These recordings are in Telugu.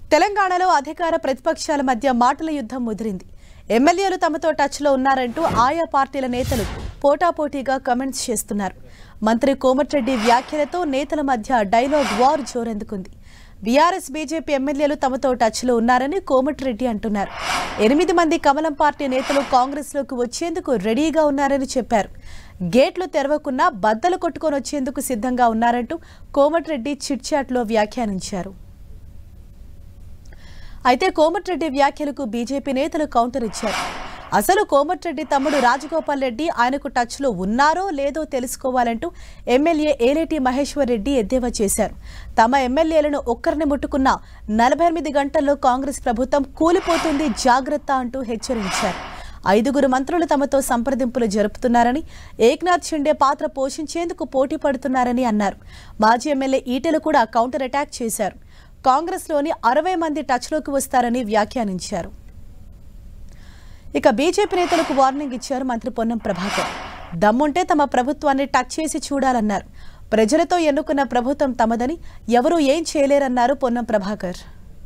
తెలంగాణలో అధికార ప్రతిపక్షాల మధ్య మాటల యుద్ధం ముదిరింది ఎమ్మెల్యేలు తమతో టచ్లో ఉన్నారంటూ ఆయా పార్టీల నేతలు పోటాపోటీగా కమెంట్స్ చేస్తున్నారు మంత్రి కోమటిరెడ్డి వ్యాఖ్యలతో నేతల మధ్య డైలాగ్ వార్ జోరందుకుంది బీఆర్ఎస్ బీజేపీ ఎమ్మెల్యేలు తమతో టచ్లో ఉన్నారని కోమటిరెడ్డి అంటున్నారు ఎనిమిది మంది కమలం పార్టీ నేతలు కాంగ్రెస్లోకి వచ్చేందుకు రెడీగా ఉన్నారని చెప్పారు గేట్లు తెరవకున్నా బద్దలు కొట్టుకొని వచ్చేందుకు సిద్ధంగా ఉన్నారంటూ కోమటిరెడ్డి చిట్చాట్లో వ్యాఖ్యానించారు అయితే కోమటిరెడ్డి వ్యాఖ్యలకు బీజేపీ నేతలు కౌంటర్ ఇచ్చారు అసలు కోమటిరెడ్డి తమ్ముడు రాజగోపాల్ రెడ్డి ఆయనకు టచ్లో ఉన్నారో లేదో తెలుసుకోవాలంటూ ఎమ్మెల్యే ఏలేటి మహేశ్వర్ రెడ్డి ఎద్దేవా చేశారు తమ ఎమ్మెల్యేలను ఒక్కరిని ముట్టుకున్న నలభై ఎనిమిది గంటల్లో కాంగ్రెస్ ప్రభుత్వం కూలిపోతుంది జాగ్రత్త అంటూ హెచ్చరించారు ఐదుగురు మంత్రులు తమతో సంప్రదింపులు జరుపుతున్నారని ఏక్నాథ్ షిండే పాత్ర పోషించేందుకు పోటీ పడుతున్నారని అన్నారు మాజీ ఎమ్మెల్యే ఈటెలు కూడా కౌంటర్ అటాక్ చేశారు కాంగ్రెస్లోని అరవై మంది టచ్లోకి వస్తారని వ్యాఖ్యానించారు ఇక బీజేపీ నేతలకు వార్నింగ్ ఇచ్చారు మంత్రి పొన్నం ప్రభాకర్ దమ్ముంటే తమ ప్రభుత్వాన్ని టచ్ చేసి చూడాలన్నారు ప్రజలతో ఎన్నుకున్న ప్రభుత్వం తమదని ఎవరూ ఏం చేయలేరన్నారు పొన్నం ప్రభాకర్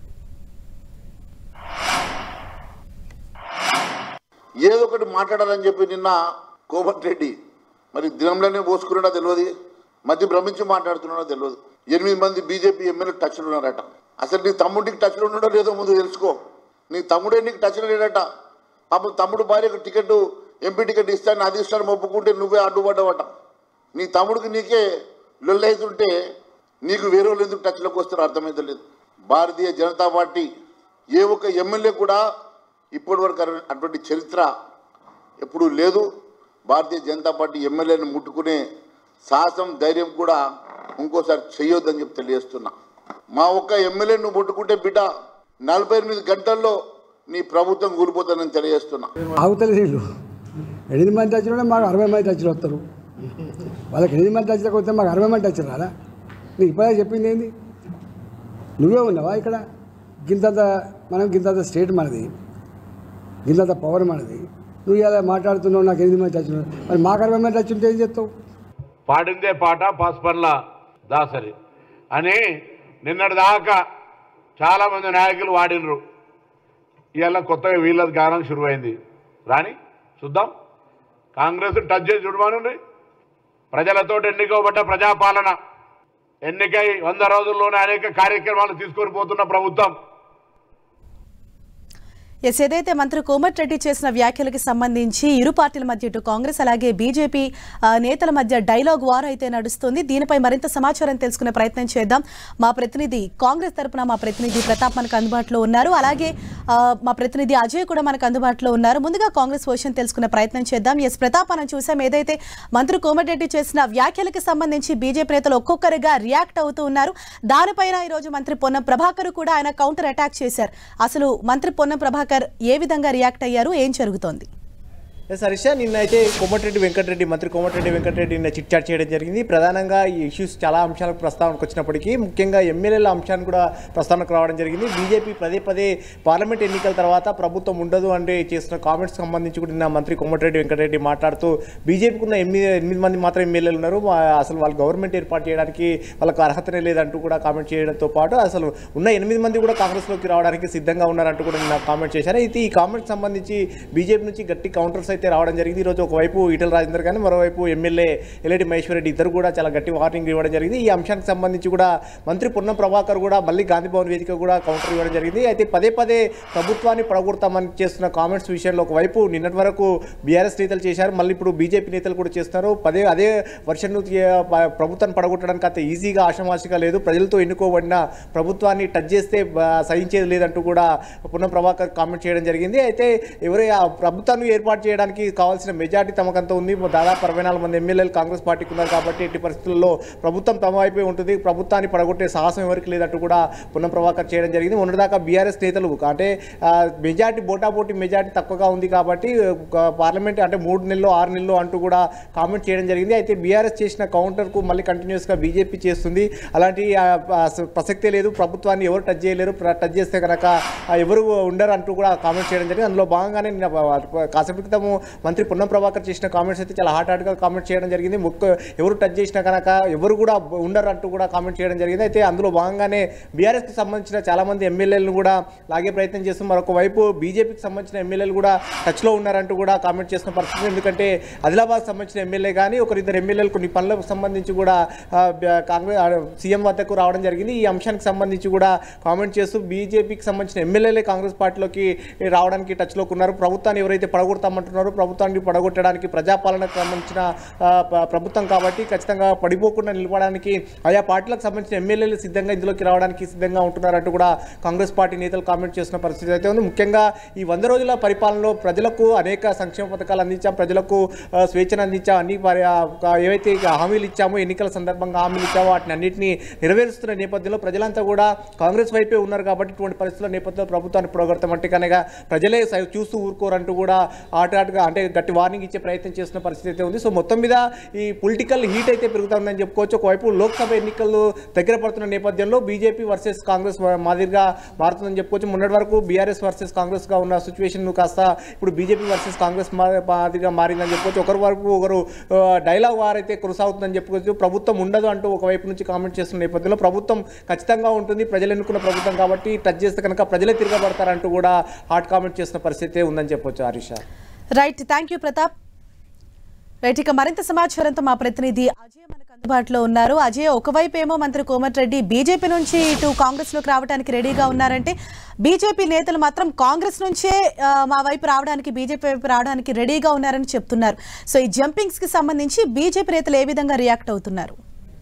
ఏదో ఒకటి మాట్లాడాలని చెప్పి నిన్న కోమటిరెడ్డి మరి దినంలోనే పోసుకున్నాడో తెలియదు మధ్య భ్రమించి మాట్లాడుతున్నాడో తెలియదు ఎనిమిది మంది బీజేపీ ఎమ్మెల్యే టచ్లో ఉన్నారట అసలు నీ తమ్ముడికి టచ్లో ఉన్నాడో లేదో ముందు తెలుసుకో నీ తమ్ముడే నీకు టచ్లో లేడట పాపం తమ్ముడు భార్యకు టికెట్ ఎంపీ టికెట్ ఇస్తాను అది ఇస్తాను ఒప్పుకుంటే నువ్వే అడ్డుపడ్డావట నీ తమ్ముడికి నీకే లొల్లైతుంటే నీకు వేరే వాళ్ళు ఎందుకు టచ్లోకి వస్తారో అర్థమైతే లేదు భారతీయ జనతా పార్టీ ఏ ఒక్క ఎమ్మెల్యే కూడా ఇప్పటి వరకు అటువంటి చరిత్ర ఎప్పుడూ లేదు భారతీయ జనతా పార్టీ ఎమ్మెల్యేని ముట్టుకునే సాహసం ధైర్యం కూడా ఇంకోసారి చెయ్యొద్దని చెప్పి తెలియజేస్తున్నా మా ఒక్క ఎమ్మెల్యేను ముట్టుకుంటే బిడ్డ నలభై ఎనిమిది గంటల్లో నీ ప్రభుత్వం కూలిపోతుందని తెలియజేస్తున్నా అవతల వీళ్ళు ఎనిమిది మంది టచ్లో మాకు అరవై మంది టచ్లు వస్తారు వాళ్ళకి ఎనిమిది మంది టచ్లోకి వస్తే మాకు అరవై మంది టచ్లు రాదా నీకు ఇప్పుడే చెప్పింది ఏంది నువ్వే ఉన్నావా ఇక్కడ గింతంత మనం గింతంత స్టేట్ మనది గింతంత పవర్ మనది నువ్వు ఇలా మాట్లాడుతున్నావు నాకు ఎనిమిది మంది టచ్లు మరి మాకు అరవై మంది టచ్ ఉంటే ఏం చెప్తావు పాడిందే పాట పాస్పర్ల దాసరి అని నిన్నటి దాకా చాలామంది నాయకులు వాడినరు ఇవాళ కొత్తగా వీళ్ళది గానం శురువైంది రాని చూద్దాం కాంగ్రెస్ టచ్ చేసి చూడమనండి ప్రజలతో ఎన్నికబడ్డ ప్రజాపాలన ఎన్నికై వంద రోజుల్లోనే అనేక కార్యక్రమాలు తీసుకొని పోతున్న ప్రభుత్వం ఎస్ ఏదైతే మంత్రి కోమటిరెడ్డి చేసిన వ్యాఖ్యలకు సంబంధించి ఇరు పార్టీల మధ్య ఇటు కాంగ్రెస్ అలాగే బీజేపీ ఆ, నేతల మధ్య డైలాగ్ వార్ అయితే నడుస్తుంది దీనిపై మరింత సమాచారం తెలుసుకునే ప్రయత్నం చేద్దాం మా ప్రతినిధి కాంగ్రెస్ తరపున మా ప్రతినిధి ప్రతాప్ మనకు అందుబాటులో ఉన్నారు అలాగే ఆ, మా ప్రతినిధి అజయ్ కూడా మనకు అందుబాటులో ఉన్నారు ముందుగా కాంగ్రెస్ వర్షన్ తెలుసుకునే ప్రయత్నం చేద్దాం ఎస్ ప్రతాప్ మనం చూసాం ఏదైతే మంత్రి కోమటిరెడ్డి చేసిన వ్యాఖ్యలకు సంబంధించి బీజేపీ నేతలు ఒక్కొక్కరిగా రియాక్ట్ అవుతూ ఉన్నారు దానిపైన ఈరోజు మంత్రి పొన్నం ప్రభాకర్ కూడా ఆయన కౌంటర్ అటాక్ చేశారు అసలు మంత్రి పొన్నం ప్రభాకర్ ఏ విధంగా రియాక్ట్ అయ్యారు ఏం జరుగుతోంది ఎస్ హరీష నిన్న అయితే కోమటిరెడ్డి వెంకటరెడ్డి మంత్రి కోమటిరెడ్డి వెంకటరెడ్డి నిన్న చిట్ చాట్ చేయడం జరిగింది ప్రధానంగా ఈ ఇష్యూస్ చాలా అంశాలకు ప్రస్తావనకు వచ్చినప్పటికీ ముఖ్యంగా ఎమ్మెల్యేల అంశాన్ని కూడా ప్రస్తావనకు రావడం జరిగింది బీజేపీ పదే పదే పార్లమెంట్ ఎన్నికల తర్వాత ప్రభుత్వం ఉండదు అంటే చేస్తున్న కామెంట్స్ సంబంధించి కూడా నిన్న మంత్రి కోమటిరెడ్డి వెంకటరెడ్డి మాట్లాడుతూ బీజేపీకి ఉన్న ఎనిమిది ఎనిమిది మంది మాత్రం ఎమ్మెల్యేలు ఉన్నారు వా- అసలు వాళ్ళు గవర్నమెంట్ ఏర్పాటు చేయడానికి వాళ్ళకు అర్హతనే లేదంటూ కూడా కామెంట్ చేయడంతో పాటు అసలు ఉన్న ఎనిమిది మంది కూడా కాంగ్రెస్లోకి రావడానికి సిద్ధంగా ఉన్నారంటూ కూడా నిన్న కామెంట్ చేశారు అయితే ఈ కామెంట్ సంబంధించి బీజేపీ నుంచి గట్టి కౌంటర్స్ అయితే రావడం జరిగింది ఈరోజు ఒకవైపు ఈటల రాజేందర్ కానీ మరోవైపు ఎమ్మెల్యే ఎల్ఐడి మహేశ్వర్ రెడ్డి ఇద్దరు కూడా చాలా గట్టి వార్నింగ్ ఇవ్వడం జరిగింది ఈ అంశానికి సంబంధించి కూడా మంత్రి పొన్నం ప్రభాకర్ కూడా మళ్ళీ గాంధీ భవన్ వేదిక కూడా కౌంటర్ ఇవ్వడం జరిగింది అయితే పదే పదే ప్రభుత్వాన్ని పడగొడతామని చేస్తున్న కామెంట్స్ విషయంలో ఒకవైపు నిన్నటి వరకు బీఆర్ఎస్ నేతలు చేశారు మళ్ళీ ఇప్పుడు బీజేపీ నేతలు కూడా చేస్తున్నారు పదే అదే వర్షన్ ప్రభుత్వాన్ని పడగొట్టడానికి అంత ఈజీగా ఆషమాషిగా లేదు ప్రజలతో ఎన్నుకోబడిన ప్రభుత్వాన్ని టచ్ చేస్తే బ- సహించేది లేదంటూ కూడా పున్నం ప్రభాకర్ కామెంట్ చేయడం జరిగింది అయితే ఎవరి ఆ ప్రభుత్వాన్ని ఏర్పాటు చేయడానికి కావాల్సిన మెజార్టీ తమకంత ఉంది దాదాపు అరవై నాలుగు మంది ఎమ్మెల్యేలు కాంగ్రెస్ పార్టీకి ఉన్నారు కాబట్టి ఎట్టి పరిస్థితుల్లో ప్రభుత్వం తమ వైపే ఉంటుంది ప్రభుత్వాన్ని పడగొట్టే సాహసం ఎవరికి లేదంటూ కూడా పున్నం ప్రభాకర్ చేయడం జరిగింది మొన్నటిదాకా బీఆర్ఎస్ నేతలు అంటే ఆ, మెజార్టీ బోటాబోటీ మెజార్టీ తక్కువగా ఉంది కాబట్టి ఒక పార్లమెంట్ అంటే మూడు నెలలు ఆరు నెలలు అంటూ కూడా కామెంట్ చేయడం జరిగింది అయితే బీఆర్ఎస్ చేసిన కౌంటర్కు మళ్ళీ కంటిన్యూస్గా బీజేపీ చేస్తుంది అలాంటి ఆ, ఆ, ప్రసక్తే లేదు ప్రభుత్వాన్ని ఎవరు టచ్ చేయలేరు ప్ర- టచ్ చేస్తే కనుక ఆ, ఎవరు ఉండరు అంటూ కూడా కామెంట్ చేయడం జరిగింది అందులో భాగంగానే నిన్న కాసేపటి క్రితము మంత్రి పొన్నం ప్రభాకర్ చేసిన కామెంట్స్ అయితే చాలా హాట్ హాట్గా కామెంట్ చేయడం జరిగింది ముక్క ఎవరు టచ్ చేసినా కనుక ఎవరు కూడా ఉండరు అంటూ కూడా కామెంట్ చేయడం జరిగింది అయితే అందులో భాగంగానే బీఆర్ఎస్కి సంబంధించిన చాలా మంది ఎమ్మెల్యేలను కూడా లాగే ప్రయత్నం చేస్తూ మరొక వైపు బీజేపీకి సంబంధించిన ఎమ్మెల్యేలు కూడా టచ్లో ఉన్నారంటూ కూడా కామెంట్ చేసిన పరిస్థితి ఎందుకంటే ఆదిలాబాద్ సంబంధించిన ఎమ్మెల్యే కానీ ఒకరిద్దరు ఎమ్మెల్యేలు కొన్ని పనులకు సంబంధించి కూడా ఆ, బ- కాంగ్రెస్ ఆ, సీఎం వద్దకు రావడం జరిగింది ఈ అంశానికి సంబంధించి కూడా కామెంట్ చేస్తూ బీజేపీకి సంబంధించిన ఎమ్మెల్యేలే కాంగ్రెస్ పార్టీలోకి రావడానికి టచ్లోకి ఉన్నారు ప్రభుత్వాన్ని ఎవరైతే పడగొడతామంటున్నారో ప్రభుత్వాన్ని పడగొట్టడానికి ప్రజాపాలనకు సంబంధించిన ఆ, ప- ప్రభుత్వం కాబట్టి ఖచ్చితంగా పడిపోకుండా నిలబడడానికి ఆయా పార్టీలకు సంబంధించిన ఎమ్మెల్యేలు సిద్ధంగా ఇందులోకి రావడానికి సిద్ధంగా ఉంటున్నారంటూ కూడా కాంగ్రెస్ పార్టీ నేతలు కామెంట్ చేసిన పరిస్థితి అయితే ఉంది ముఖ్యంగా ఈ వంద రోజుల పరిపాలనలో ప్రజలకు అనేక సంక్షేమ పథకాలు అందించాం ప్రజలకు ఆ, స్వేచ్ఛను అందించాం అన్ని పరి- ఆ, ఆ, ఏవైతే ఇక హామీలు ఇచ్చామో ఎన్నికల సందర్భంగా హామీలు ఇచ్చామో వాటిని అన్నింటినీ నెరవేరుస్తున్న నేపథ్యంలో ప్రజలంతా కూడా కాంగ్రెస్ వైపే ఉన్నారు కాబట్టి ఇటువంటి పరిస్థితుల నేపథ్యంలో ప్రభుత్వాన్ని పొడగొడతామంటే కనుక ప్రజలే సై- చూస్తూ ఊరుకోరంటూ కూడా ఆట ఆటగా అంటే గట్టి వార్నింగ్ ఇచ్చే ప్రయత్నం చేస్తున్న పరిస్థితి అయితే ఉంది సో మొత్తం మీద ఈ పొలిటికల్ హీట్ అయితే పెరుగుతుందని చెప్పుకోవచ్చు ఒకవైపు లోక్సభ ఎన్నికలు దగ్గర పడుతున్న నేపథ్యంలో బీజేపీ వర్సెస్ కాంగ్రెస్ మాదిరిగా మారుతుందని చెప్పుకోవచ్చు మొన్నటి వరకు బీఆర్ఎస్ వర్సెస్ కాంగ్రెస్గా ఉన్న సిచ్యువేషన్ కాస్త ఇప్పుడు బీజేపీ వర్సెస్ కాంగ్రెస్ మా- మాదిరిగా మారిందని చెప్పుకోవచ్చు ఒకరి వరకు ఒకరు ఆ, డైలాగ్ వార్ అయితే కొనసాగుతుందని చెప్పుకోవచ్చు ప్రభుత్వం ఉండదు అంటూ ఒకవైపు నుంచి కామెంట్ చేస్తున్న నేపథ్యంలో ప్రభుత్వం ఖచ్చితంగా ఉంటుంది ప్రజలు ఎన్నుకున్న ప్రభుత్వం కాబట్టి టచ్ చేస్తే కనుక ప్రజలే తిరగబడతారంటూ కూడా హాట్ కామెంట్ చేస్తున్న పరిస్థితి ఉందని చెప్పొచ్చు Harish right thank you Pratap right ఇక మరింత సమాచారంతో మా ప్రతినిధి అజయ్ మనకు అందుబాటులో ఉన్నారు అజయ్ ఒకవైపు ఏమో మంత్రి కోమటిరెడ్డి బీజేపీ నుంచి ఇటు కాంగ్రెస్ లోకి రావడానికి రెడీగా ఉన్నారంటే బీజేపీ నేతలు మాత్రం కాంగ్రెస్ నుంచే ఆ, మా వైపు రావడానికి బీజేపీ వైపు రావడానికి రెడీగా ఉన్నారని చెప్తున్నారు సో ఈ జంపింగ్స్ కి సంబంధించి బీజేపీ నేతలు ఏ విధంగా రియాక్ట్ అవుతున్నారు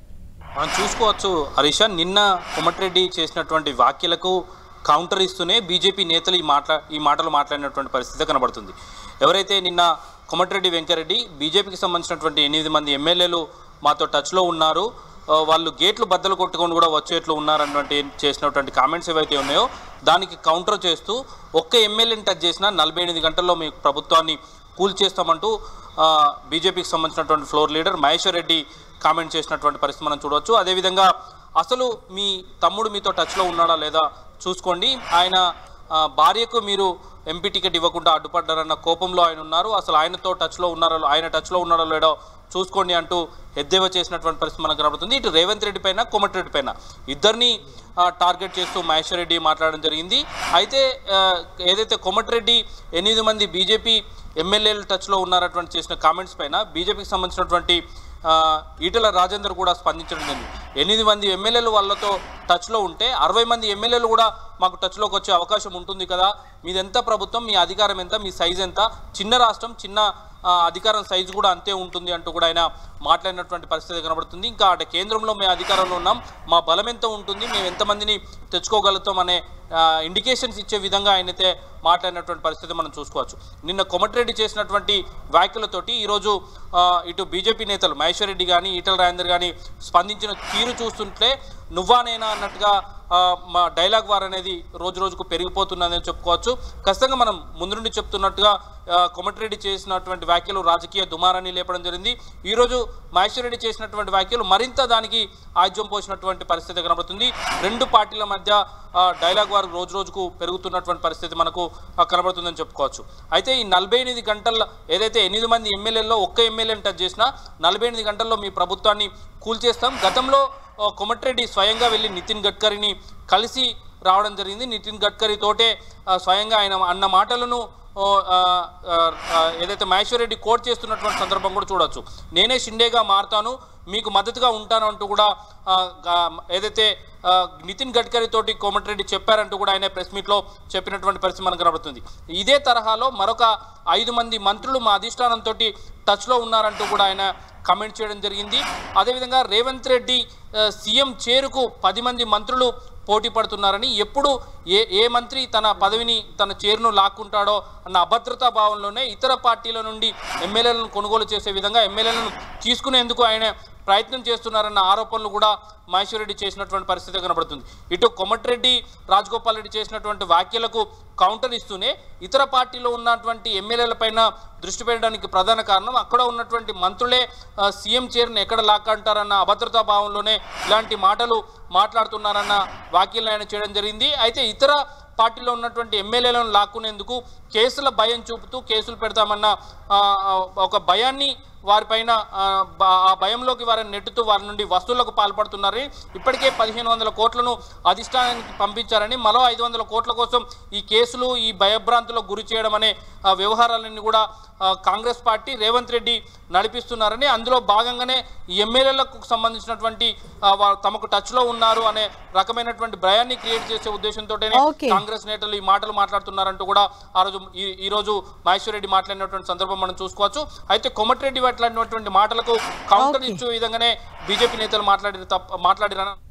మనం చూసుకోవచ్చు హరీష నిన్న కొమటిరెడ్డి చేసినటువంటి వ్యాఖ్యలకు కౌంటర్ ఇస్తూనే బీజేపీ నేతలు ఈ మాట్లా ఈ మాటలు మాట్లాడినటువంటి పరిస్థితి కనబడుతుంది ఎవరైతే నిన్న కొమటిరెడ్డి వెంకరెడ్డి బీజేపీకి సంబంధించినటువంటి ఎనిమిది మంది ఎమ్మెల్యేలు మాతో టచ్లో ఉన్నారు ఆ, వాళ్ళు గేట్లు బద్దలు కొట్టుకొని కూడా వచ్చేట్లు ఉన్నారన్నటువంటి చేసినటువంటి కామెంట్స్ ఏవైతే ఉన్నాయో దానికి కౌంటర్ చేస్తూ ఒక్క ఎమ్మెల్యేని టచ్ చేసినా నలభై ఎనిమిది గంటల్లో మీ ప్రభుత్వాన్ని కూల్చేస్తామంటూ ఆ, బీజేపీకి సంబంధించినటువంటి floor leader Maheshwar Reddy comment చేసినటువంటి పరిస్థితి మనం చూడవచ్చు అదేవిధంగా అసలు మీ తమ్ముడు మీతో టచ్లో ఉన్నాడా లేదా చూసుకోండి ఆయన ఆ, భార్యకు మీరు ఎంపీ టికెట్ ఇవ్వకుండా అడ్డుపడ్డారన్న కోపంలో ఆయన ఉన్నారు అసలు ఆయనతో టచ్లో ఉన్నారో ఆయన టచ్లో ఉన్నారో లేడో చూసుకోండి అంటూ ఎద్దేవా చేసినటువంటి పరిస్థితి మనకు కనబడుతుంది ఇటు రేవంత్ రెడ్డి పైన కోమటిరెడ్డి పైన ఇద్దరిని ఆ, టార్గెట్ చేస్తూ మహేశ్వర్ రెడ్డి మాట్లాడడం జరిగింది అయితే ఆ, ఏదైతే కోమటిరెడ్డి ఎనిమిది మంది బీజేపీ ఎమ్మెల్యేలు టచ్లో ఉన్నారటువంటి చేసిన కామెంట్స్ పైన బీజేపీకి సంబంధించినటువంటి ఆ, ఈటెల రాజేందర్ కూడా స్పందించడం జరిగింది ఎనిమిది మంది ఎమ్మెల్యేలు వాళ్ళతో టచ్లో ఉంటే అరవై మంది ఎమ్మెల్యేలు కూడా మాకు టచ్లోకి వచ్చే అవకాశం ఉంటుంది కదా మీదెంత ప్రభుత్వం మీ అధికారం ఎంత మీ సైజ్ ఎంత చిన్న రాష్ట్రం చిన్న ఆ, అధికారం సైజు కూడా అంతే ఉంటుంది అంటూ కూడా ఆయన మాట్లాడినటువంటి పరిస్థితి కనబడుతుంది ఇంకా అటు కేంద్రంలో మేము అధికారంలో ఉన్నాం మా బలం ఎంత ఉంటుంది మేము ఎంతమందిని తెచ్చుకోగలుగుతాం అనే ఇండికేషన్స్ ఇచ్చే విధంగా ఆయనైతే మాట్లాడినటువంటి పరిస్థితి మనం చూసుకోవచ్చు నిన్న కొమటిరెడ్డి చేసినటువంటి వ్యాఖ్యలతోటి ఈరోజు ఆ, ఇటు బీజేపీ నేతలు మహేశ్వర్ రెడ్డి కానీ ఈటల రాజేందర్ కానీ స్పందించిన తీరు చూస్తుంటే నువ్వా నేనా అన్నట్టుగా ఆ, మా డైలాగ్ వార్ అనేది రోజు రోజుకు పెరిగిపోతున్నదని చెప్పుకోవచ్చు ఖచ్చితంగా మనం ముందు నుండి చెప్తున్నట్టుగా ఆ, కొమటిరెడ్డి చేసినటువంటి వ్యాఖ్యలు రాజకీయ దుమారాన్ని లేపడం జరిగింది ఈరోజు మహేశ్వర్ రెడ్డి చేసినటువంటి వ్యాఖ్యలు మరింత దానికి ఆజ్యం పోసినటువంటి పరిస్థితి కనబడుతుంది రెండు పార్టీల మధ్య ఆ, డైలాగ్ వార్ రోజు రోజుకు పెరుగుతున్నటువంటి పరిస్థితి మనకు ఆ, కనబడుతుందని చెప్పుకోవచ్చు అయితే ఈ నలభై ఎనిమిది గంటల్లో ఏదైతే ఎనిమిది మంది ఎమ్మెల్యేల్లో ఒక్క ఎమ్మెల్యేని టచ్ చేసినా నలభై ఎనిమిది గంటల్లో మీ ప్రభుత్వాన్ని కూల్చేస్తాం గతంలో ఆ, కొమటిరెడ్డి స్వయంగా వెళ్ళి నితిన్ గడ్కరీని కలిసి రావడం జరిగింది నితిన్ గడ్కరీ తోటే ఆ, స్వయంగా ఆయన అన్న మాటలను ఓ, ఆ, ఆ, ఆ, ఏదైతే మహేశ్వర్ రెడ్డి కోట్ చేస్తున్నటువంటి సందర్భం కూడా చూడొచ్చు నేనే షిండేగా మారుతాను మీకు మద్దతుగా ఉంటాను అంటూ కూడా ఆ, గా- ఏదైతే ఆ, నితిన్ గడ్కరీ తోటి కోమటిరెడ్డి చెప్పారంటూ కూడా ఆయన ప్రెస్ మీట్లో చెప్పినటువంటి పరిస్థితి మనకు కనబడుతుంది ఇదే తరహాలో మరొక ఐదు మంది మంత్రులు మా అధిష్టానంతో టచ్లో ఉన్నారంటూ కూడా ఆయన కమెంట్ చేయడం జరిగింది అదేవిధంగా రేవంత్ రెడ్డి ఆ, సీఎం చేరుకు పది మంది మంత్రులు పోటీ పడుతున్నారని ఎప్పుడు ఏ ఏ మంత్రి తన పదవిని తన చేరును లాక్కుంటాడో అన్న అభద్రతా భావంలోనే ఇతర పార్టీల నుండి ఎమ్మెల్యేలను కొనుగోలు చేసే విధంగా ఎమ్మెల్యేలను తీసుకునేందుకు ఆయన ప్రయత్నం చేస్తున్నారన్న ఆరోపణలు కూడా మహేశ్వర్ రెడ్డి చేసినటువంటి పరిస్థితి కనబడుతుంది ఇటు కొమటిరెడ్డి రాజగోపాల్ రెడ్డి చేసినటువంటి వ్యాఖ్యలకు కౌంటర్ ఇస్తూనే ఇతర పార్టీలో ఉన్నటువంటి ఎమ్మెల్యేలపైన దృష్టి పెట్టడానికి ప్రధాన కారణం అక్కడ ఉన్నటువంటి మంత్రులే ఆ, సీఎం చైర్ని ఎక్కడ లాక్కంటారన్న అభద్రతా భావంలోనే ఇలాంటి మాటలు మాట్లాడుతున్నారన్న వ్యాఖ్యలు ఆయన చేయడం జరిగింది అయితే ఇతర పార్టీలో ఉన్నటువంటి ఎమ్మెల్యేలను లాక్కునేందుకు కేసుల భయం చూపుతూ కేసులు పెడతామన్న ఆ, ఆ, ఒక భయాన్ని వారిపైన ఆ, బ- ఆ భయంలోకి వారిని నెట్టుతూ వారి నుండి వస్తువులకు పాల్పడుతున్నారని ఇప్పటికే పదిహేను వందల కోట్లను అధిష్టానానికి పంపించారని మరో ఐదు వందల కోట్ల కోసం ఈ కేసులు ఈ భయభ్రాంతులకు గురి చేయడం అనే ఆ, వ్యవహారాలన్నీ కూడా ఆ, కాంగ్రెస్ పార్టీ రేవంత్ రెడ్డి నడిపిస్తున్నారని అందులో భాగంగానే ఈ ఎమ్మెల్యేలకు సంబంధించినటువంటి ఆ, వా- తమకు టచ్లో ఉన్నారు అనే రకమైనటువంటి భయాన్ని క్రియేట్ చేసే ఉద్దేశంతోనే Okay. కాంగ్రెస్ నేతలు ఈ మాటలు మాట్లాడుతున్నారంటూ కూడా ఆ రోజు ఈ- ఈ రోజు మహేశ్వర్ రెడ్డి మాట్లాడినటువంటి సందర్భం మనం చూసుకోవచ్చు అయితే కొమటిరెడ్డి మాట్లాడినటువంటి మాటలకు కౌంటర్ Okay. ఇచ్చే విధంగానే బీజేపీ నేతలు మాట్లాడిన తప్ప మాట్లాడిన